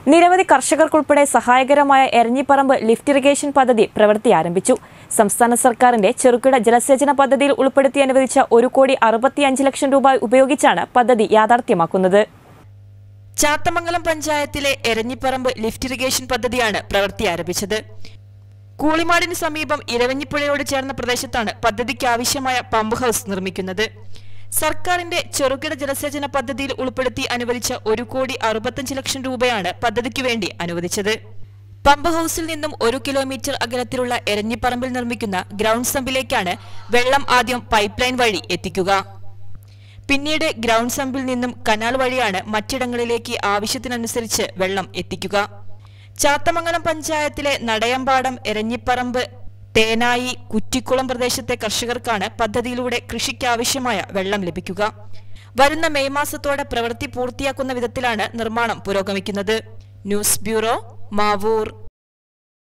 നിരവധി കർഷകർക്കുൾപ്പെടെ സഹായകരമായ എരഞ്ഞിപ്പറമ്പ് lift irrigation പദ്ധതി പ്രവൃത്തി ആരംഭിച്ചു സംസ്ഥാന സർക്കാരിന്റെ ചെറുകിട ജലസേചന പദ്ധതിയിൽ ഉൾപ്പെടുത്തി അനുവദിച്ച ഒരു കോടി അറുപത്തിയഞ്ച് ലക്ഷം രൂപ ഉപയോഗിച്ചാണ് പദ്ധതി യാഥാർത്ഥ്യമാക്കുന്നത് ചാത്തമംഗലം പഞ്ചായത്തിലെ എരഞ്ഞിപ്പറമ്പ് ലിഫ്റ്റ് ഇറിഗേഷൻ പദ്ധതിയാണ് പ്രവൃത്തി ആരംഭിച്ചത് കൂളിമാടിന് സമീപം ഇരവഞ്ഞിപ്പുഴയോട് ചേർന്ന പ്രദേശത്താണ് പദ്ധതിക്ക് ആവശ്യമായ പമ്പ് ഹൗസ് നിർമ്മിക്കുന്നത് സർക്കാരിന്റെ ചെറുകിട ജലസേചന പദ്ധതിയിൽ ഉൾപ്പെടുത്തി അനുവദിച്ച ഒരു കോടി അറുപത്തഞ്ച് ലക്ഷം രൂപയാണ് പദ്ധതിക്ക് വേണ്ടി അനുവദിച്ചത് പമ്പ് ഹൗസിൽ നിന്നും ഒരു കിലോമീറ്റർ അകലത്തിലുള്ള എരഞ്ഞിപ്പറമ്പിൽ നിർമ്മിക്കുന്ന ഗ്രൗണ്ട് സമ്പിലേക്കാണ് വെള്ളം ആദ്യം പൈപ്പ് ലൈൻ വഴി എത്തിക്കുക പിന്നീട് ഗ്രൗണ്ട് സമ്പിൽ നിന്നും കനാൽ വഴിയാണ് മറ്റിടങ്ങളിലേക്ക് ആവശ്യത്തിനനുസരിച്ച് വെള്ളം എത്തിക്കുക ചാത്തമംഗലം പഞ്ചായത്തിലെ നടയമ്പാടം എരഞ്ഞിപ്പറമ്പ് തേനായി കുറ്റിക്കുളം പ്രദേശത്തെ കർഷകർക്കാണ് പദ്ധതിയിലൂടെ കൃഷിക്കാവശ്യമായ വെള്ളം ലഭിക്കുക വരുന്ന മെയ് മാസത്തോടെ പ്രവൃത്തി പൂർത്തിയാക്കുന്ന വിധത്തിലാണ് നിർമ്മാണം പുരോഗമിക്കുന്നത് ന്യൂസ് ബ്യൂറോ മാവൂർ